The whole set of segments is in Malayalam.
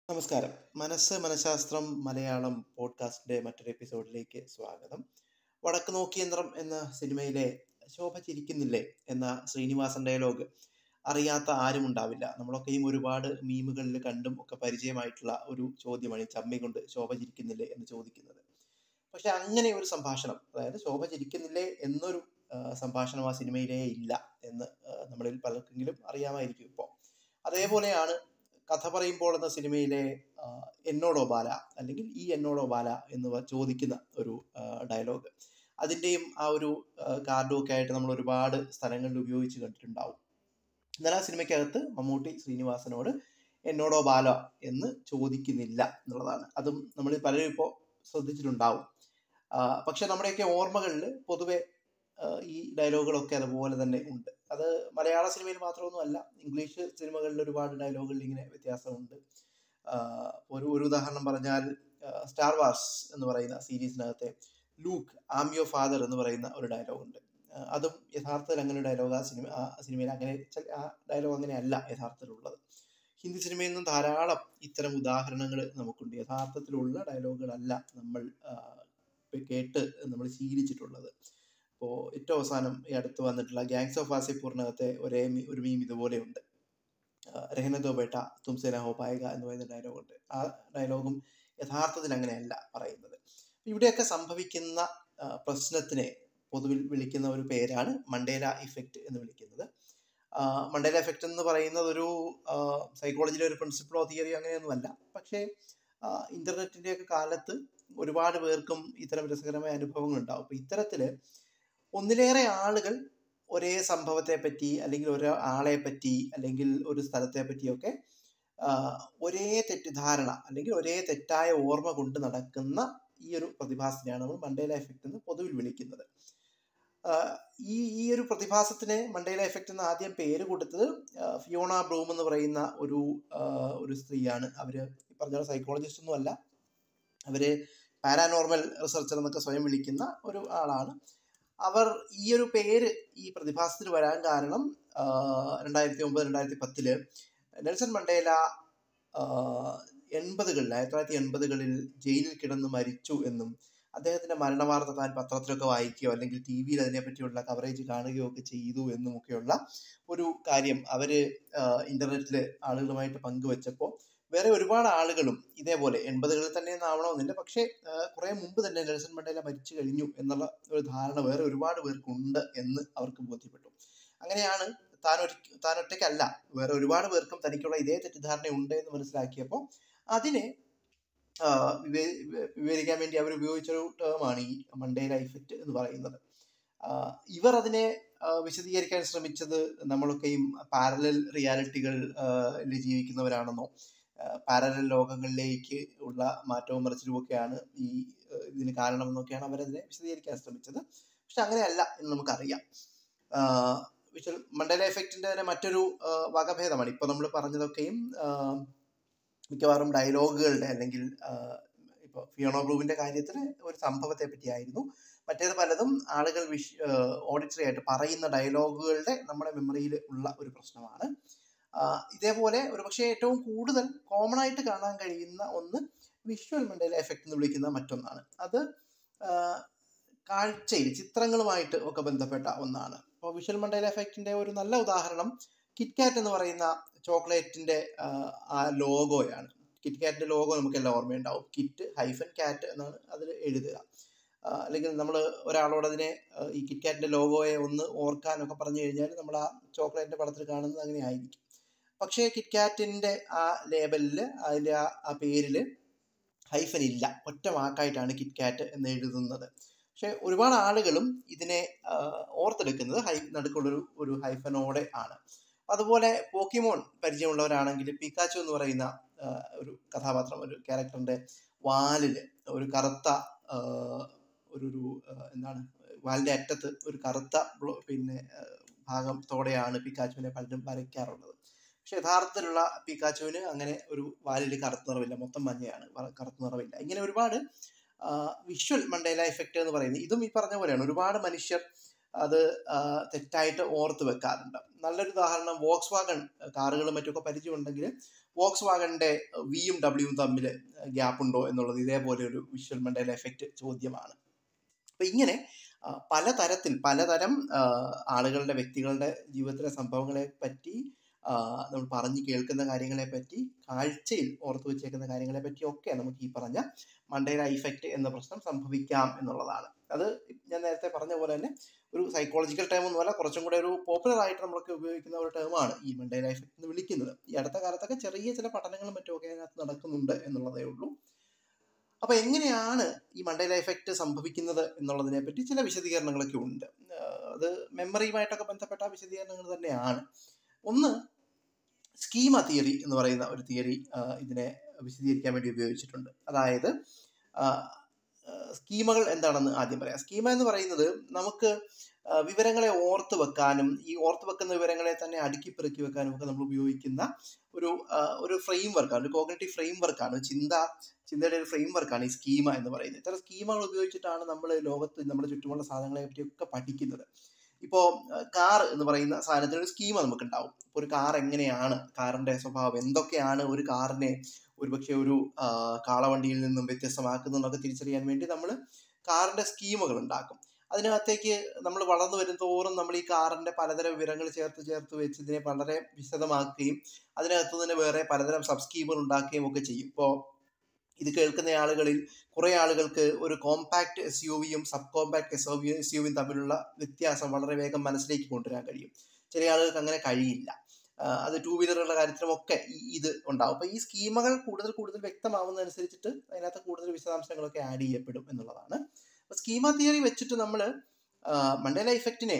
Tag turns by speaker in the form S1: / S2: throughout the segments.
S1: നമസ്കാരം മനസ്സ് മനഃശാസ്ത്രം മലയാളം പോഡ്കാസ്റ്റിന്റെ മറ്റൊരു എപ്പിസോഡിലേക്ക് സ്വാഗതം വടക്ക് നോക്കിയന്ത്രം എന്ന സിനിമയിലെ ശോഭ ചിരിക്കുന്നില്ലേ എന്ന ശ്രീനിവാസൻ ഡയലോഗ് അറിയാത്ത ആരും ഉണ്ടാവില്ല നമ്മളൊക്കെയും ഒരുപാട് മീമുകളിൽ കണ്ടും ഒക്കെ പരിചയമായിട്ടുള്ള ഒരു ചോദ്യമാണ് ഈ ചമ്മി കൊണ്ട് ശോഭ ചിരിക്കുന്നില്ലേ എന്ന് ചോദിക്കുന്നത് പക്ഷെ അങ്ങനെ ഒരു സംഭാഷണം അതായത് ശോഭ ചിരിക്കുന്നില്ലേ എന്നൊരു ആ, സംഭാഷണം ആ സിനിമയിലേ ഇല്ല എന്ന് ആ, നമ്മളിൽ പലർക്കെങ്കിലും അറിയാമായിരിക്കും ഇപ്പോൾ അതേപോലെയാണ് കഥ പറയുമ്പോൾ എന്ന സിനിമയിലെ ആ, എന്നോടോ ബാല അല്ലെങ്കിൽ ഈ എന്നോടോ ബാല എന്ന് വ- ചോദിക്കുന്ന ഒരു ഡയലോഗ് അതിൻ്റെയും ആ ഒരു കാർഡും ഒക്കെ ആയിട്ട് നമ്മൾ ഒരുപാട് സ്ഥലങ്ങളിൽ ഉപയോഗിച്ച് കണ്ടിട്ടുണ്ടാവും എന്നാൽ ആ സിനിമയ്ക്കകത്ത് മമ്മൂട്ടി ശ്രീനിവാസനോട് എന്നോടോ ബാല എന്ന് ചോദിക്കുന്നില്ല എന്നുള്ളതാണ് അതും നമ്മൾ പലരും ഇപ്പോൾ ശ്രദ്ധിച്ചിട്ടുണ്ടാവും ആ, പക്ഷെ നമ്മുടെയൊക്കെ ഓർമ്മകളിൽ പൊതുവെ ആ, ഈ ഡയലോഗുകളൊക്കെ അതുപോലെ തന്നെ ഉണ്ട് അത് മലയാള സിനിമയിൽ മാത്രമൊന്നുമല്ല ഇംഗ്ലീഷ് സിനിമകളിൽ ഒരുപാട് ഡയലോഗുകളിൽ ഇങ്ങനെ വ്യത്യാസമുണ്ട് ആ, ഒരു ഒരു ഉദാഹരണം പറഞ്ഞാൽ സ്റ്റാർ വാർസ് എന്ന് പറയുന്ന സീരീസിനകത്തെ ലൂക്ക് ആം യോ ഫാദർ എന്ന് പറയുന്ന ഒരു ഡയലോഗ് ഉണ്ട് ആ, അതും യഥാർത്ഥത്തിൽ അങ്ങനെ ഒരു ഡയലോഗ് ആ സിനിമ ആ സിനിമയിൽ അങ്ങനെ ചെ- ആ ഡയലോഗ് അങ്ങനെയല്ല യഥാർത്ഥത്തിലുള്ളത് ഹിന്ദി സിനിമയിൽ നിന്നും ധാരാളം ഇത്തരം ഉദാഹരണങ്ങൾ നമുക്കുണ്ട് യഥാർത്ഥത്തിലുള്ള ഡയലോഗുകളല്ല നമ്മൾ ആ, കേട്ട് നമ്മൾ ശീലിച്ചിട്ടുള്ളത് ഇപ്പോൾ ഏറ്റവും അവസാനം ഈ അടുത്ത് വന്നിട്ടുള്ള ഗാങ്സ് ഓഫ് വാസിപ്പൂറിനകത്തെ ഒരേ മീ- ഒരു മീം ഇതുപോലെയുണ്ട് രഹന ദോ ബേട്ട തുംസേന ഹോ പായക എന്ന് പറയുന്ന ഡയലോഗുണ്ട് ആ ഡയലോഗും യഥാർത്ഥത്തിൽ അങ്ങനെയല്ല പറയുന്നത് ഇവിടെയൊക്കെ സംഭവിക്കുന്ന ആ, പ്രശ്നത്തിനെ പൊതുവിൽ വിളിക്കുന്ന ഒരു പേരാണ് മണ്ടേല ഇഫക്റ്റ് എന്ന് വിളിക്കുന്നത് ആ, മണ്ടേല എഫക്റ്റ് എന്ന് പറയുന്നത് ഒരു സൈക്കോളജിയിലെ ഒരു പ്രിൻസിപ്പിളോ തിയറിയോ അങ്ങനെയൊന്നുമല്ല പക്ഷേ ഇന്റർനെറ്റിന്റെ ഒക്കെ കാലത്ത് ഒരുപാട് പേർക്കും ഇത്തരം രസകരമായ അനുഭവങ്ങൾ ഉണ്ടാവും അപ്പൊ ഇത്തരത്തില് ഒന്നിലേറെ ആളുകൾ ഒരേ സംഭവത്തെ പറ്റി അല്ലെങ്കിൽ ഒരു ആളെ പറ്റി അല്ലെങ്കിൽ ഒരു സ്ഥലത്തെ പറ്റിയൊക്കെ ആ, ഒരേ തെറ്റിദ്ധാരണ അല്ലെങ്കിൽ ഒരേ തെറ്റായ ഓർമ്മ കൊണ്ട് നടക്കുന്ന ഈ ഒരു പ്രതിഭാസത്തിനെയാണ് നമ്മൾ മണ്ടേല എഫക്റ്റ് എന്ന് പൊതുവിൽ വിളിക്കുന്നത് ആ, ഈ ഈ ഒരു പ്രതിഭാസത്തിന് മണ്ടേല എഫക്റ്റ് എന്ന് ആദ്യം പേര് കൊടുത്തത് ആ, ഫിയോണ ബ്രൂം എന്ന് പറയുന്ന ഒരു ആ, ഒരു സ്ത്രീയാണ് അവര് ഈ പറഞ്ഞ സൈക്കോളജിസ്റ്റ് ഒന്നും അല്ല അവര് പാരാനോർമൽ റിസർച്ചർ എന്നൊക്കെ സ്വയം വിളിക്കുന്ന ഒരു ആളാണ് അവർ ഈ ഒരു പേര് ഈ പ്രതിഭാസത്തിന് വരാൻ കാരണം രണ്ടായിരത്തി ഒമ്പത് രണ്ടായിരത്തി പത്തില് നെൽസൺ മണ്ടേല എൺപതുകളിൽ ആയിരത്തി തൊള്ളായിരത്തി എൺപതുകളിൽ ജയിലിൽ കിടന്ന് മരിച്ചു എന്നും അദ്ദേഹത്തിന്റെ മരണവാർത്ത താൻ പത്രത്തിലൊക്കെ വായിക്കുകയോ അല്ലെങ്കിൽ ടി വിയിൽ അതിനെപ്പറ്റിയുള്ള കവറേജ് കാണുകയോ ഒക്കെ ചെയ്തു എന്നുമൊക്കെയുള്ള ഒരു കാര്യം അവര് ഇന്റർനെറ്റിൽ ആളുകളുമായിട്ട് പങ്കുവെച്ചപ്പോൾ വേറെ ഒരുപാട് ആളുകളും ഇതേപോലെ എൺപതുകളിൽ തന്നെ ആവണമെന്നില്ല പക്ഷേ കുറെ മുമ്പ് തന്നെ നെൽസൺ മണ്ടേല മരിച്ചു കഴിഞ്ഞു എന്നുള്ള ഒരു ധാരണ വേറെ ഒരുപാട് പേർക്കുണ്ട് എന്ന് അവർക്ക് ബോധ്യപ്പെട്ടു അങ്ങനെയാണ് താൻ ഒരു താൻ ഒറ്റയ്ക്കല്ല വേറെ ഒരുപാട് പേർക്കും തനിക്കുള്ള ഇതേ തെറ്റിദ്ധാരണ ഉണ്ട് എന്ന് മനസ്സിലാക്കിയപ്പോൾ അതിനെ ആ, വിവേ- വിവേ- വിവരിക്കാൻ വേണ്ടി അവർ ഉപയോഗിച്ചൊരു ടേമാണ് ഈ മണ്ടേല ഇഫക്റ്റ് എന്ന് പറയുന്നത് ആ, ഇവർ അതിനെ ആ, വിശദീകരിക്കാൻ ശ്രമിച്ചത് നമ്മളൊക്കെയും പാരലൽ റിയാലിറ്റികൾ ജീവിക്കുന്നവരാണെന്നോ പാരലൽ ലോകങ്ങളിലേക്ക് ഉള്ള മാറ്റവും മറിച്ചിലും ഒക്കെയാണ് ഈ ആ, ഇതിന് കാരണമെന്നൊക്കെയാണ് അവരതിനെ വിശദീകരിക്കാൻ ശ്രമിച്ചത് പക്ഷെ അങ്ങനെയല്ല എന്ന് നമുക്കറിയാം വിഷ്വൽ മണ്ടേല എഫക്റ്റിന്റെ തന്നെ മറ്റൊരു ആ, വകഭേദമാണ് ഇപ്പൊ നമ്മൾ പറഞ്ഞതൊക്കെയും ആ, മിക്കവാറും ഡയലോഗുകളുടെ അല്ലെങ്കിൽ ഇപ്പോൾ ഫിയോണോ ബ്ലൂവിന്റെ കാര്യത്തിൽ ഒരു സംഭവത്തെ പറ്റിയായിരുന്നു മറ്റേത് പലതും ആളുകൾ വിഷ് ഓഡിറ്ററി ആയിട്ട് പറയുന്ന ഡയലോഗുകളുടെ നമ്മുടെ മെമ്മറിയിൽ ഉള്ള ഒരു പ്രശ്നമാണ് ആ, ഇതേപോലെ ഒരുപക്ഷെ ഏറ്റവും കൂടുതൽ കോമൺ ആയിട്ട് കാണാൻ കഴിയുന്ന ഒന്ന് വിഷ്വൽ മണ്ടേല എഫക്റ്റ് എന്ന് വിളിക്കുന്ന മറ്റൊന്നാണ് അത് ആ, കാഴ്ചയിൽ ചിത്രങ്ങളുമായിട്ട് ഒക്കെ ബന്ധപ്പെട്ട ഒന്നാണ് അപ്പോൾ വിഷ്വൽ മണ്ടേല എഫക്റ്റിന്റെ ഒരു നല്ല ഉദാഹരണം കിറ്റ്കാറ്റ് എന്ന് പറയുന്ന ചോക്ലേറ്റിന്റെ ആ, ആ ലോഗോയാണ് കിറ്റ്കാറ്റിന്റെ ലോഗോ നമുക്ക് എല്ലാം ഓർമ്മയുണ്ടാവും കിറ്റ് ഹൈഫൻ കാറ്റ് എന്നാണ് അതിൽ എഴുതുക ആ, അല്ലെങ്കിൽ നമ്മൾ ഒരാളോട് അതിനെ ആ, ഈ കിറ്റ്കാറ്റിന്റെ ലോഗോയെ ഒന്ന് ഓർക്കാനൊക്കെ പറഞ്ഞു കഴിഞ്ഞാൽ നമ്മൾ ആ ചോക്ലേറ്റിന്റെ പടത്തിൽ കാണുന്നത് അങ്ങനെ ആയിരിക്കും പക്ഷേ കിറ്റ്കാറ്റിന്റെ ആ ലേബലിൽ അതിന്റെ ആ ആ പേരിൽ ഹൈഫൻ ഇല്ല ഒറ്റ വാക്കായിട്ടാണ് കിറ്റ്കാറ്റ് എന്ന് എഴുതുന്നത് പക്ഷെ ഒരുപാട് ആളുകളും ഇതിനെ ആ, ഓർത്തെടുക്കുന്നത് ഹൈ നടുക്കുള്ളൊരു ഒരു ഹൈഫനോടെ ആണ് അതുപോലെ പോക്കിമോൺ പരിചയമുള്ളവരാണെങ്കിൽ പിക്കാച്ചു എന്ന് പറയുന്ന ആ, ഒരു കഥാപാത്രം ഒരു ക്യാരക്ടറിന്റെ വാലില് ഒരു കറുത്ത ആ, ഒരു ഒരു ആ, എന്താണ് വാലിന്റെ അറ്റത്ത് ഒരു കറുത്ത ബ്ലോ- പിന്നെ ആ, ഭാഗത്തോടെയാണ് പിക്കാച്ചുവിനെ പലരും വരയ്ക്കാറുള്ളത് പക്ഷെ യഥാർത്ഥത്തിലുള്ള പിക്കാച്ചുവിന് അങ്ങനെ ഒരു വാലിൽ കറുത്ത നിറവില്ല മൊത്തം മഞ്ഞയാണ് വ- കറുത്ത നിറവില്ല ഇങ്ങനെ ഒരുപാട് വിഷ്വൽ മണ്ടേല എഫക്റ്റ് എന്ന് പറയുന്നത് ഇതും ഈ പറഞ്ഞ പോലെയാണ് ഒരുപാട് മനുഷ്യർ അത് ആ, തെറ്റായിട്ട് ഓർത്ത് വെക്കാറുണ്ട് നല്ലൊരു ഉദാഹരണം വോക്സ് വാഗൺ കാറുകളും മറ്റുമൊക്കെ പരിചയമുണ്ടെങ്കിൽ വോക്സ് വാഗണിന്റെ വിയും ഡബ്ല്യുവും തമ്മിൽ ഗ്യാപ്പ് ഉണ്ടോ എന്നുള്ളത് ഇതേപോലെ ഒരു വിഷ്വൽ മണ്ടേല എഫക്റ്റ് ചോദ്യമാണ് അപ്പൊ ഇങ്ങനെ ആ, പലതരത്തിൽ പലതരം ആ, ആളുകളുടെ വ്യക്തികളുടെ ജീവിതത്തിലെ സംഭവങ്ങളെ പറ്റി ആ, നമ്മൾ പറഞ്ഞു കേൾക്കുന്ന കാര്യങ്ങളെ പറ്റി കാഴ്ചയിൽ ഓർത്തു വെച്ചേക്കുന്ന കാര്യങ്ങളെ പറ്റി ഒക്കെ നമുക്ക് ഈ പറഞ്ഞ മണ്ടേല ഇഫക്റ്റ് എന്ന പ്രശ്നം സംഭവിക്കാം എന്നുള്ളതാണ് അത് ഞാൻ നേരത്തെ പറഞ്ഞ പോലെ തന്നെ ഒരു സൈക്കോളജിക്കൽ ടേം ഒന്നുമല്ല കുറച്ചും കൂടെ ഒരു പോപ്പുലർ ആയിട്ട് നമ്മളൊക്കെ ഉപയോഗിക്കുന്ന ഒരു ടേമാണ് ഈ മണ്ടേല ഇഫക്റ്റ് എന്ന് വിളിക്കുന്നത് ഈ അടുത്ത കാലത്തൊക്കെ ചെറിയ ചില പഠനങ്ങളും മറ്റുമൊക്കെ അതിനകത്ത് നടക്കുന്നുണ്ട് എന്നുള്ളതേ ഉള്ളൂ അപ്പൊ എങ്ങനെയാണ് ഈ മണ്ടേല എഫക്റ്റ് സംഭവിക്കുന്നത് എന്നുള്ളതിനെ പറ്റി ചില വിശദീകരണങ്ങളൊക്കെ ഉണ്ട് ആഹ് അത് മെമ്മറിയുമായിട്ടൊക്കെ ബന്ധപ്പെട്ട വിശദീകരണങ്ങൾ തന്നെയാണ് ഒന്ന് സ്കീമ തിയറി എന്ന് പറയുന്ന ഒരു തിയറി ഇതിനെ വിശദീകരിക്കാൻ വേണ്ടി ഉപയോഗിച്ചിട്ടുണ്ട് അതായത് ആഹ് ആഹ് സ്കീമകൾ എന്താണെന്ന് ആദ്യം പറയാം സ്കീമ എന്ന് പറയുന്നത് നമുക്ക് ആഹ് വിവരങ്ങളെ ഓർത്ത് വെക്കാനും ഈ ഓർത്ത് വെക്കുന്ന വിവരങ്ങളെ തന്നെ അടുക്കി പെറുക്കി വെക്കാനും ഒക്കെ നമ്മൾ ഉപയോഗിക്കുന്ന ഒരു ആഹ് ഒരു ഫ്രെയിം വർക്കാണ് ഒരു കോഗ്നറ്റീവ് ഫ്രെയിം വർക്കാണ് ചിന്ത ചിന്തയുടെ ഒരു ഫ്രെയിം വർക്കാണ് ഈ സ്കീമ എന്ന് പറയുന്നത് ഇത്തരം സ്കീമകൾ ഉപയോഗിച്ചിട്ടാണ് നമ്മൾ ലോകത്ത് നമ്മുടെ ചുറ്റുമുള്ള സാധനങ്ങളെ പറ്റിയൊക്കെ പഠിക്കുന്നത് ഇപ്പോൾ കാർ എന്ന് പറയുന്ന സാധനത്തിന് ഒരു സ്കീമ നമുക്ക് ഉണ്ടാവും ഇപ്പോൾ ഒരു കാർ എങ്ങനെയാണ് കാറിന്റെ സ്വഭാവം എന്തൊക്കെയാണ് ഒരു കാറിനെ ഒരുപക്ഷെ ഒരു ആ, കാളവണ്ടിയിൽ നിന്നും വ്യത്യസ്തമാക്കുന്നതെന്നൊക്കെ തിരിച്ചറിയാൻ വേണ്ടി നമ്മൾ കാറിന്റെ സ്കീമുകൾ ഉണ്ടാക്കും അതിനകത്തേക്ക് നമ്മൾ വളർന്നു വരുന്തോറും നമ്മൾ ഈ കാറിന്റെ പലതരം വിവരങ്ങൾ ചേർത്ത് ചേർത്ത് വെച്ച് ഇതിനെ വളരെ വിശദമാക്കുകയും അതിനകത്ത് തന്നെ വേറെ പലതരം സബ് സ്കീമുകൾ ഉണ്ടാക്കുകയും ഒക്കെ ചെയ്യും ഇപ്പോൾ ഇത് കേൾക്കുന്ന ആളുകളിൽ കുറെ ആളുകൾക്ക് ഒരു കോമ്പാക്ട് എസ് യു വിയും sub compact S S U വിയും തമ്മിലുള്ള വ്യത്യാസം വളരെ വേഗം മനസ്സിലേക്ക് കൊണ്ടുവരാൻ കഴിയും ചില ആളുകൾക്ക് അങ്ങനെ കഴിയില്ല ആ, അത് ടൂ വീലറുകളുടെ കാര്യത്തിലുമൊക്കെ ഈ ഇത് ഉണ്ടാവും അപ്പൊ ഈ സ്കീമുകൾ കൂടുതൽ കൂടുതൽ വ്യക്തമാവുന്നതനുസരിച്ചിട്ട് അതിനകത്ത് കൂടുതൽ വിശദാംശങ്ങളൊക്കെ ആഡ് ചെയ്യപ്പെടും എന്നുള്ളതാണ് അപ്പൊ സ്കീമ തിയറി വെച്ചിട്ട് നമ്മൾ മണ്ടേല ഇഫക്റ്റിനെ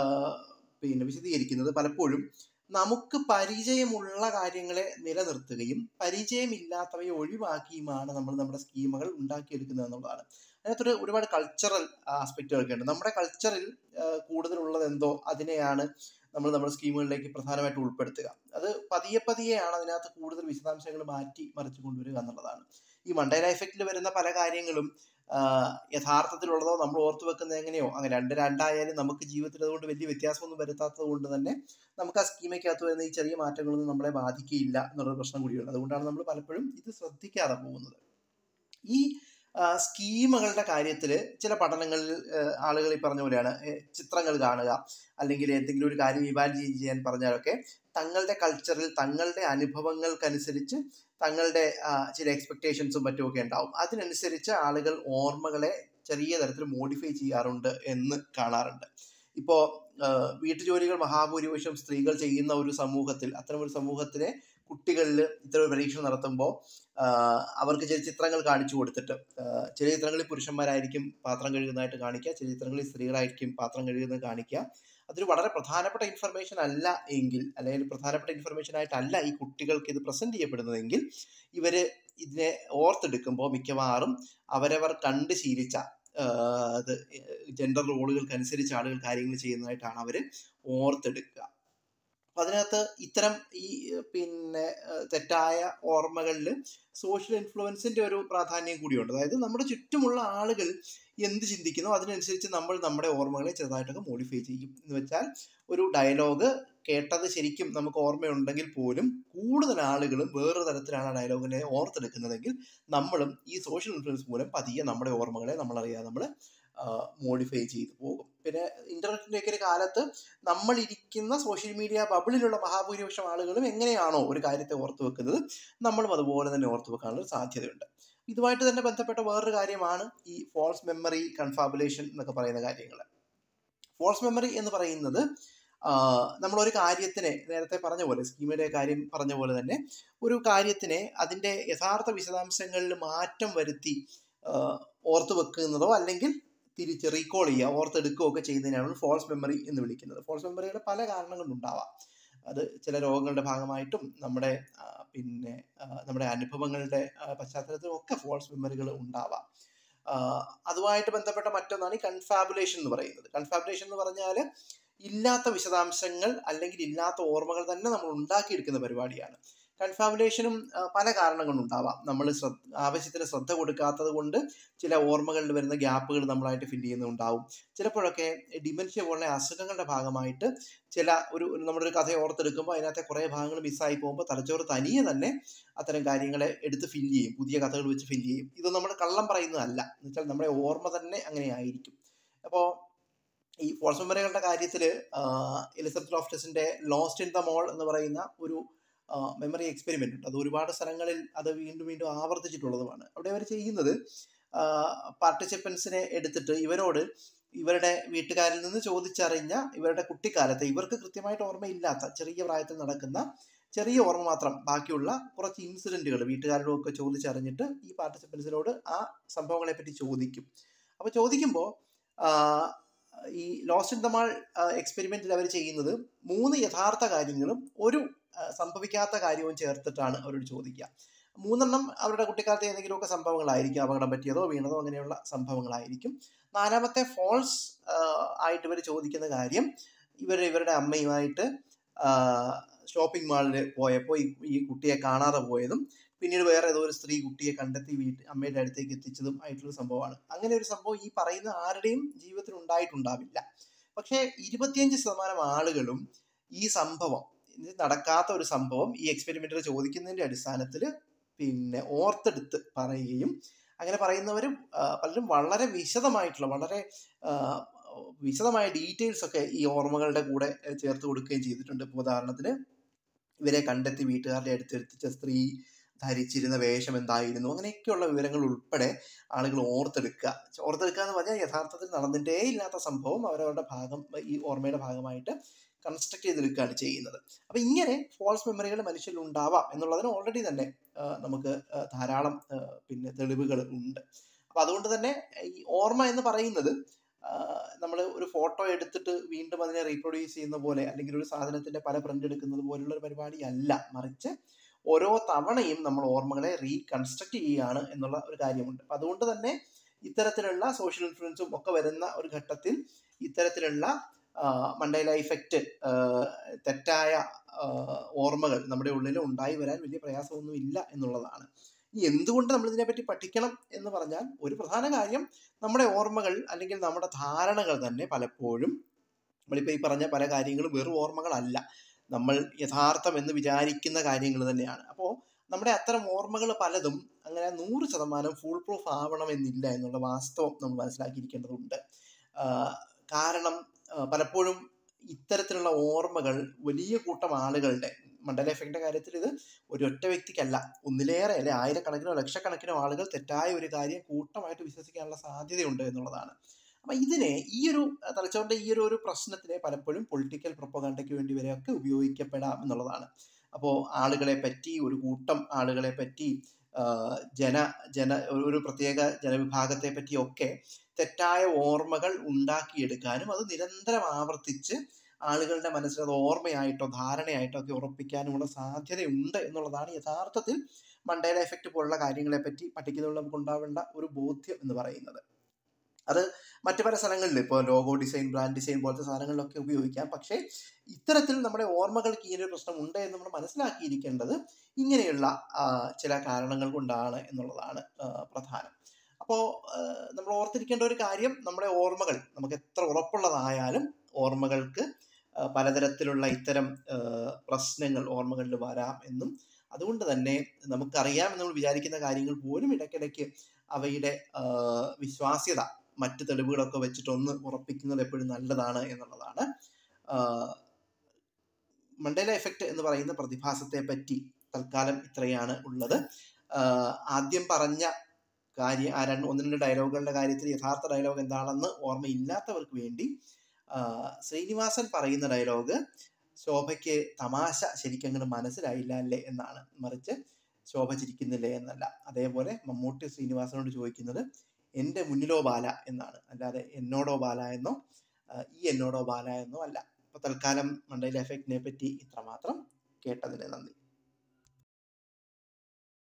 S1: പിന്നെ വിശദീകരിക്കുന്നത് പലപ്പോഴും നമുക്ക് പരിചയമുള്ള കാര്യങ്ങളെ നിലനിർത്തുകയും പരിചയമില്ലാത്തവയെ ഒഴിവാക്കിയുമാണ് നമ്മൾ നമ്മുടെ സ്കീമുകൾ ഉണ്ടാക്കിയെടുക്കുന്നത് എന്നുള്ളതാണ് അതിനകത്തൊരു ഒരുപാട് കൾച്ചറൽ ആസ്പെക്റ്റുകളൊക്കെ ഉണ്ട് നമ്മുടെ കൾച്ചറിൽ കൂടുതലുള്ളത് എന്തോ അതിനെയാണ് നമ്മൾ നമ്മുടെ സ്കീമുകളിലേക്ക് പ്രധാനമായിട്ട് ഉൾപ്പെടുത്തുക അത് പതിയെ പതിയെയാണ് അതിനകത്ത് കൂടുതൽ വിശദാംശങ്ങൾ മാറ്റി മറിച്ച് കൊണ്ടുവരിക എന്നുള്ളതാണ് ഈ മണ്ടേല എഫക്റ്റിൽ വരുന്ന പല കാര്യങ്ങളും ആ, യഥാർത്ഥത്തിലുള്ളതോ നമ്മൾ ഓർത്തു വെക്കുന്നത് എങ്ങനെയോ അങ്ങനെ രണ്ട് രണ്ടായാലും നമുക്ക് ജീവിതത്തിൽ അതുകൊണ്ട് വലിയ വ്യത്യാസമൊന്നും വരുത്താത്തത് കൊണ്ട് തന്നെ നമുക്ക് ആ സ്കീമയ്ക്കകത്ത് വരുന്ന ഈ ചെറിയ മാറ്റങ്ങളൊന്നും നമ്മളെ ബാധിക്കുകയില്ല എന്നുള്ളൊരു പ്രശ്നം കൂടിയുണ്ട് അതുകൊണ്ടാണ് നമ്മൾ പലപ്പോഴും ഇത് ശ്രദ്ധിക്കാതെ പോകുന്നത് ഈ ആ, സ്കീമുകളുടെ കാര്യത്തിൽ ചില പഠനങ്ങളിൽ ആളുകൾ ഈ പറഞ്ഞ പോലെയാണ് ഏ, ചിത്രങ്ങൾ കാണുക അല്ലെങ്കിൽ എന്തെങ്കിലും ഒരു കാര്യം ഇവാലുവേറ്റ് ചെയ്യാൻ പറഞ്ഞാലൊക്കെ തങ്ങളുടെ കൾച്ചറിൽ തങ്ങളുടെ അനുഭവങ്ങൾക്കനുസരിച്ച് തങ്ങളുടെ ആ, ചില എക്സ്പെക്ടേഷൻസും മറ്റുമൊക്കെ ഉണ്ടാവും അതിനനുസരിച്ച് ആളുകൾ ഓർമ്മകളെ ചെറിയ തരത്തിൽ മോഡിഫൈ ചെയ്യാറുണ്ട് എന്ന് കാണാറുണ്ട് ഇപ്പോൾ വീട്ടുജോലികൾ മഹാഭൂരിപക്ഷം സ്ത്രീകൾ ചെയ്യുന്ന ഒരു സമൂഹത്തിൽ അത്തരം ഒരു സമൂഹത്തിലെ കുട്ടികളിൽ ഇത്തരം ഒരു പരീക്ഷണം നടത്തുമ്പോൾ അവർക്ക് ചില ചിത്രങ്ങൾ കാണിച്ചു കൊടുത്തിട്ട് ആ, ചില ചിത്രങ്ങളിൽ പുരുഷന്മാരായിരിക്കും പാത്രം കഴുകുന്നതായിട്ട് കാണിക്കുക ചില ചിത്രങ്ങളിൽ സ്ത്രീകളായിരിക്കും പാത്രം കഴുകുന്നത് കാണിക്കുക അതൊരു വളരെ പ്രധാനപ്പെട്ട ഇൻഫർമേഷൻ അല്ല എങ്കിൽ അല്ലെങ്കിൽ പ്രധാനപ്പെട്ട ഇൻഫർമേഷൻ ആയിട്ടല്ല ഈ കുട്ടികൾക്ക് ഇത് പ്രസന്റ് ചെയ്യപ്പെടുന്നതെങ്കിൽ ഇവര് ഇതിനെ ഓർത്തെടുക്കുമ്പോൾ മിക്കവാറും അവരവർ കണ്ട് ശീലിച്ച ആഹ് അത് ജെൻഡർ റോളുകൾക്ക് അനുസരിച്ച് ആളുകൾ കാര്യങ്ങൾ ചെയ്യുന്നതായിട്ടാണ് അവർ ഓർത്തെടുക്കുക അപ്പൊ അതിനകത്ത് ഇത്തരം ഈ ഏഹ്, പിന്നെ ഏഹ്, തെറ്റായ ഓർമ്മകളിൽ സോഷ്യൽ ഇൻഫ്ലുവൻസിന്റെ ഒരു പ്രാധാന്യം കൂടിയുണ്ട് അതായത് നമ്മുടെ ചുറ്റുമുള്ള ആളുകൾ എന്ത് ചിന്തിക്കുന്നോ അതിനനുസരിച്ച് നമ്മൾ നമ്മുടെ ഓർമ്മകളെ ചെറുതായിട്ടൊക്കെ മോഡിഫൈ ചെയ്യും എന്ന് വെച്ചാൽ ഒരു ഡയലോഗ് കേട്ടത് ശരിക്കും നമുക്ക് ഓർമ്മയുണ്ടെങ്കിൽ പോലും കൂടുതൽ ആളുകളും വേറൊരു തരത്തിലാണ് ആ ഡയലോഗിനെ ഓർത്തെടുക്കുന്നതെങ്കിൽ നമ്മളും ഈ സോഷ്യൽ ഇൻഫ്ലുവൻസ് മൂലം പതിയെ നമ്മുടെ ഓർമ്മകളെ നമ്മളറിയാതെ നമ്മൾ മോഡിഫൈ ചെയ്തു പോകും പിന്നെ ഇന്റർനെറ്റിന്റെ ഒക്കെ ഒരു കാലത്ത് നമ്മൾ ഇരിക്കുന്ന സോഷ്യൽ മീഡിയ ബബിളിലുള്ള മഹാഭൂരിപക്ഷം ആളുകളും എങ്ങനെയാണോ ഒരു കാര്യത്തെ ഓർത്തു വെക്കുന്നത് നമ്മളും അതുപോലെ തന്നെ ഓർത്തു വെക്കാനുള്ള ഒരു സാധ്യതയുണ്ട് ഇതുമായിട്ട് തന്നെ ബന്ധപ്പെട്ട വേറൊരു കാര്യമാണ് ഈ ഫോൾസ് മെമ്മറി കൺഫാബുലേഷൻ എന്നൊക്കെ പറയുന്ന കാര്യങ്ങൾ ഫോൾസ് മെമ്മറി എന്ന് പറയുന്നത് നമ്മൾ ഒരു കാര്യത്തിനെ നേരത്തെ പറഞ്ഞ പോലെ സ്കീമിന്റെ കാര്യം പറഞ്ഞ പോലെ തന്നെ ഒരു കാര്യത്തിനെ അതിന്റെ യഥാർത്ഥ വിശദാംശങ്ങളിൽ മാറ്റം വരുത്തി ആഹ് ഓർത്ത് വെക്കുന്നതോ അല്ലെങ്കിൽ തിരിച്ച് റീകോൾ ചെയ്യുക ഓർത്തെടുക്കുകയോ ഒക്കെ ചെയ്യുന്നതിനാണ് ഫോൾസ് മെമ്മറി എന്ന് വിളിക്കുന്നത് ഫോൾസ് മെമ്മറിയുടെ പല കാരണങ്ങളുണ്ടാവാം അത് ചില രോഗങ്ങളുടെ ഭാഗമായിട്ടും നമ്മുടെ ആ, പിന്നെ ആ, നമ്മുടെ അനുഭവങ്ങളുടെ ആ, പശ്ചാത്തലത്തിലും ഒക്കെ ഫോൾസ് മെമ്മറികൾ ഉണ്ടാവാം ആ, അതുമായിട്ട് ബന്ധപ്പെട്ട മറ്റൊന്നാണ് ഈ കൺഫാബുലേഷൻ എന്ന് പറയുന്നത് കൺഫാബുലേഷൻ എന്ന് പറഞ്ഞാൽ ഇല്ലാത്ത വിശദാംശങ്ങൾ അല്ലെങ്കിൽ ഇല്ലാത്ത ഓർമ്മകൾ തന്നെ നമ്മൾ ഉണ്ടാക്കിയെടുക്കുന്ന പരിപാടിയാണ് കൺഫാബുലേഷനും പല കാരണങ്ങളുണ്ടാവാം നമ്മൾ ശ്രദ്ധ ആവശ്യത്തിന് ശ്രദ്ധ കൊടുക്കാത്തത് കൊണ്ട് ചില ഓർമ്മകളിൽ വരുന്ന ഗ്യാപ്പുകൾ നമ്മളായിട്ട് ഫില്ല് ചെയ്യുന്നുണ്ടാവും ചിലപ്പോഴൊക്കെ ഡിമെൻഷ്യ പോലുള്ള അസുഖങ്ങളുടെ ഭാഗമായിട്ട് ചില ഒരു ഒരു നമ്മുടെ ഒരു കഥ ഓർത്തെടുക്കുമ്പോൾ അതിനകത്തെ കുറേ ഭാഗങ്ങൾ മിസ്സായി പോകുമ്പോൾ തലച്ചോറ് തനിയെ തന്നെ അത്തരം കാര്യങ്ങളെ എടുത്ത് ഫില്ല് ചെയ്യും പുതിയ കഥകൾ വെച്ച് ഫില്ല് ചെയ്യും ഇത് നമ്മൾ കള്ളം പറയുന്നതല്ല എന്ന് വെച്ചാൽ നമ്മുടെ ഓർമ്മ തന്നെ അങ്ങനെ ആയിരിക്കും അപ്പോൾ ഈ ഫോൾസ് മെമ്മറികളുടെ കാര്യത്തിൽ എലിസബത്ത് ലോഫ്റ്റസിന്റെ ലോസ്റ്റ് ഇൻ ദ മോൾ എന്ന് പറയുന്ന ഒരു മെമ്മറി എക്സ്പെരിമെന്റ് ഉണ്ട് അത് ഒരുപാട് സ്ഥലങ്ങളിൽ അത് വീണ്ടും വീണ്ടും ആവർത്തിച്ചിട്ടുള്ളതുമാണ് അവിടെ അവർ ചെയ്യുന്നത് പാർട്ടിസിപ്പൻസിനെ എടുത്തിട്ട് ഇവരോട് ഇവരുടെ വീട്ടുകാരിൽ നിന്ന് ചോദിച്ചറിഞ്ഞ ഇവരുടെ കുട്ടിക്കാലത്ത് ഇവർക്ക് കൃത്യമായിട്ട് ഓർമ്മയില്ലാത്ത ചെറിയ പ്രായത്തിൽ നടക്കുന്ന ചെറിയ ഓർമ്മ മാത്രം ബാക്കിയുള്ള കുറച്ച് ഇൻസിഡന്റുകൾ വീട്ടുകാരോടൊക്കെ ചോദിച്ചറിഞ്ഞിട്ട് ഈ പാർട്ടിസിപ്പൻസിനോട് ആ സംഭവങ്ങളെ പറ്റി ചോദിക്കും അപ്പോൾ ചോദിക്കുമ്പോൾ ഈ ലോസ്റ്റ് ഇൻ ദ മാൾ എക്സ്പെരിമെന്റിൽ അവർ ചെയ്യുന്നത് മൂന്ന് യഥാർത്ഥ കാര്യങ്ങളും ഒരു സംഭവിക്കാത്ത കാര്യവും ചേർത്തിട്ടാണ് അവരോട് ചോദിക്കുക മൂന്നെണ്ണം അവരുടെ കുട്ടിക്കാലത്തെ ഏതെങ്കിലുമൊക്കെ സംഭവങ്ങളായിരിക്കും അപകടം പറ്റിയതോ വീണതോ അങ്ങനെയുള്ള സംഭവങ്ങളായിരിക്കും നാലാമത്തെ ഫോൾസ് ആയിട്ട് ഇവർ ചോദിക്കുന്ന കാര്യം ഇവർ ഇവരുടെ അമ്മയുമായിട്ട് ഷോപ്പിംഗ് മാളിൽ പോയപ്പോൾ ഈ കുട്ടിയെ കാണാതെ പോയതും പിന്നീട് വേറെ ഏതോ ഒരു സ്ത്രീ കുട്ടിയെ കണ്ടെത്തി വീട്ട് അമ്മയുടെ അടുത്തേക്ക് എത്തിച്ചതും ആയിട്ടുള്ള സംഭവമാണ് അങ്ങനെ ഒരു സംഭവം ഈ പറയുന്ന ആരുടെയും ജീവിതത്തിൽ ഉണ്ടായിട്ടുണ്ടാവില്ല പക്ഷേ ഇരുപത്തിയഞ്ച് ശതമാനം ആളുകളും ഈ സംഭവം നടക്കാത്ത ഒരു സംഭവം ഈ എക്സ്പെരിമെന്റർ ചോദിക്കുന്നതിന്റെ അടിസ്ഥാനത്തിൽ പിന്നെ ഓർത്തെടുത്ത് പറയുകയും അങ്ങനെ പറയുന്നവരും പലരും വളരെ വിശദമായിട്ടുള്ള വളരെ വിശദമായ ഡീറ്റെയിൽസ് ഒക്കെ ഈ ഓർമ്മകളുടെ കൂടെ ചേർത്ത് കൊടുക്കുകയും ചെയ്തിട്ടുണ്ട് ഇപ്പോൾ ഉദാഹരണത്തിന് ഇവരെ കണ്ടെത്തി വീട്ടുകാരുടെ അടുത്തെത്തിച്ച സ്ത്രീ ധരിച്ചിരുന്ന വേഷം എന്തായിരുന്നു അങ്ങനെയൊക്കെയുള്ള വിവരങ്ങൾ ഉൾപ്പെടെ ആളുകൾ ഓർത്തെടുക്കുക ഓർത്തെടുക്കുക എന്ന് പറഞ്ഞാൽ യഥാർത്ഥത്തിൽ നടന്നിട്ടേ ഇല്ലാത്ത സംഭവം അവരവരുടെ ഭാഗം ഈ ഓർമ്മയുടെ ഭാഗമായിട്ട് കൺസ്ട്രക്ട് ചെയ്തെടുക്കുകയാണ് ചെയ്യുന്നത് അപ്പം ഇങ്ങനെ ഫോൾസ് മെമ്മറികൾ മനുഷ്യരിൽ ഉണ്ടാവാം എന്നുള്ളതിന് ഓൾറെഡി തന്നെ നമുക്ക് ധാരാളം പിന്നെ തെളിവുകൾ ഉണ്ട് അപ്പം അതുകൊണ്ട് തന്നെ ഈ ഓർമ്മ എന്ന് പറയുന്നത് നമ്മൾ ഒരു ഫോട്ടോ എടുത്തിട്ട് വീണ്ടും അതിനെ റീപ്രൊഡ്യൂസ് ചെയ്യുന്ന പോലെ അല്ലെങ്കിൽ ഒരു സാധനത്തിന്റെ പല പ്രിന്റ് എടുക്കുന്നത് പോലുള്ള ഒരു പരിപാടിയല്ല മറിച്ച് ഓരോ തവണയും നമ്മൾ ഓർമ്മകളെ റീകൺസ്ട്രക്ട് ചെയ്യുകയാണ് എന്നുള്ള ഒരു കാര്യമുണ്ട് അപ്പം അതുകൊണ്ട് തന്നെ ഇത്തരത്തിലുള്ള സോഷ്യൽ ഇൻഫ്ലുവൻസും ഒക്കെ വരുന്ന ഒരു ഘട്ടത്തിൽ ഇത്തരത്തിലുള്ള മണ്ടൈല ഇഫക്റ്റ് തെറ്റായ ഓർമ്മകൾ നമ്മുടെ ഉള്ളിൽ ഉണ്ടായി വരാൻ വലിയ പ്രയാസമൊന്നും ഇല്ല എന്നുള്ളതാണ് ഇനി എന്തുകൊണ്ട് നമ്മൾ ഇതിനെപ്പറ്റി പഠിക്കണം എന്ന് പറഞ്ഞാൽ ഒരു പ്രധാന കാര്യം നമ്മുടെ ഓർമ്മകൾ അല്ലെങ്കിൽ നമ്മുടെ ധാരണകൾ തന്നെ പലപ്പോഴും നമ്മളിപ്പോൾ ഈ പറഞ്ഞ പല കാര്യങ്ങളും വെറും ഓർമ്മകളല്ല നമ്മൾ യഥാർത്ഥം എന്ന് വിചാരിക്കുന്ന കാര്യങ്ങൾ തന്നെയാണ് അപ്പോൾ നമ്മുടെ അത്തരം ഓർമ്മകൾ പലതും അങ്ങനെ നൂറ് ശതമാനം ഫുൾ പ്രൂഫ് ആവണമെന്നില്ല എന്നുള്ള വാസ്തവം നമ്മൾ മനസ്സിലാക്കിയിരിക്കേണ്ടതുണ്ട് കാരണം പലപ്പോഴും ഇത്തരത്തിലുള്ള ഓർമ്മകൾ വലിയ കൂട്ടം ആളുകളുടെ മണ്ഡല എഫക്റ്റിന്റെ കാര്യത്തിൽ ഇത് ഒരൊറ്റ വ്യക്തിക്കല്ല ഒന്നിലേറെ അല്ലെ ആയിരക്കണക്കിനോ ലക്ഷക്കണക്കിനോ ആളുകൾ തെറ്റായ ഒരു കാര്യം കൂട്ടമായിട്ട് വിശ്വസിക്കാനുള്ള സാധ്യതയുണ്ട് എന്നുള്ളതാണ് അപ്പൊ ഇതിനെ ഈ ഒരു തലച്ചോറിന്റെ ഈ ഒരു ഒരു പ്രശ്നത്തിനെ പലപ്പോഴും പൊളിറ്റിക്കൽ പ്രൊപ്പഗണ്ടയ്ക്ക് വേണ്ടി വരെയൊക്കെ ഉപയോഗിക്കപ്പെടാം എന്നുള്ളതാണ് അപ്പോൾ ആളുകളെ പറ്റി ഒരു കൂട്ടം ആളുകളെ പറ്റി ജന ജന ഒരു പ്രത്യേക ജനവിഭാഗത്തെ പറ്റിയൊക്കെ തെറ്റായ ഓർമ്മകൾ ഉണ്ടാക്കിയെടുക്കാനും അത് നിരന്തരം ആവർത്തിച്ച് ആളുകളുടെ മനസ്സിൽ അത് ഓർമ്മയായിട്ടോ ധാരണയായിട്ടോ ഒക്കെ ഉറപ്പിക്കാനുമുള്ള സാധ്യതയുണ്ട് എന്നുള്ളതാണ് യഥാർത്ഥത്തിൽ മണ്ടേല എഫക്റ്റ് പോലുള്ള കാര്യങ്ങളെ പറ്റി പഠിക്കുന്നതിൽ നമുക്ക് ഉണ്ടാവേണ്ട ഒരു ബോധ്യം എന്ന് പറയുന്നത് അത് മറ്റു പല സ്ഥലങ്ങളിൽ ഇപ്പോൾ ലോഗോ ഡിസൈൻ ബ്രാൻഡ് ഡിസൈൻ പോലത്തെ സാധനങ്ങളിലൊക്കെ ഉപയോഗിക്കാം പക്ഷേ ഇത്തരത്തിൽ നമ്മുടെ ഓർമ്മകൾക്ക് ഈ ഒരു പ്രശ്നം ഉണ്ട് എന്ന് നമ്മൾ മനസ്സിലാക്കിയിരിക്കേണ്ടത് ഇങ്ങനെയുള്ള ചില കാരണങ്ങൾ കൊണ്ടാണ് എന്നുള്ളതാണ് പ്രധാനം അപ്പോൾ നമ്മൾ ഓർത്തിരിക്കേണ്ട ഒരു കാര്യം നമ്മുടെ ഓർമ്മകൾ നമുക്ക് എത്ര ഉറപ്പുള്ളതായാലും ഓർമ്മകൾക്ക് പലതരത്തിലുള്ള ഇത്തരം പ്രശ്നങ്ങൾ ഓർമ്മകളിൽ വരാം എന്നും അതുകൊണ്ട് തന്നെ നമുക്കറിയാമെന്ന് നമ്മൾ വിചാരിക്കുന്ന കാര്യങ്ങൾ പോലും ഇടയ്ക്കിടയ്ക്ക് അവയുടെ വിശ്വാസ്യത മറ്റ് തെളിവുകളൊക്കെ വെച്ചിട്ടൊന്ന് ഉറപ്പിക്കുന്നത് എപ്പോഴും നല്ലതാണ് എന്നുള്ളതാണ് മണ്ടേല എഫക്റ്റ് എന്ന് പറയുന്ന പ്രതിഭാസത്തെ പറ്റി തൽക്കാലം ഇത്രയാണ് ഉള്ളത് ആദ്യം പറഞ്ഞ കാര്യം ആ രണ്ട് ഒന്ന് രണ്ട് ഡയലോഗുകളുടെ കാര്യത്തിൽ യഥാർത്ഥ ഡയലോഗ് എന്താണെന്ന് ഓർമ്മയില്ലാത്തവർക്ക് വേണ്ടി ശ്രീനിവാസൻ പറയുന്ന ഡയലോഗ് ശോഭയ്ക്ക് തമാശ ശരിക്കും അങ്ങോട്ട് മനസ്സിലായില്ല അല്ലേ എന്നാണ് മറിച്ച് ശോഭ ചിരിക്കുന്നില്ലേ എന്നല്ല അതേപോലെ മമ്മൂട്ടി ശ്രീനിവാസനോട് ചോദിക്കുന്നത് എൻ്റെ മുന്നിലോ ബാല എന്നാണ് അല്ലാതെ എന്നോടോ ബാല എന്നോ ഈ എന്നോടോ ബാല എന്നോ അല്ല അപ്പോൾ തൽക്കാലം മണ്ടയിലെ എഫക്റ്റിനെ പറ്റി ഇത്രമാത്രം കേട്ടതിന് നന്ദി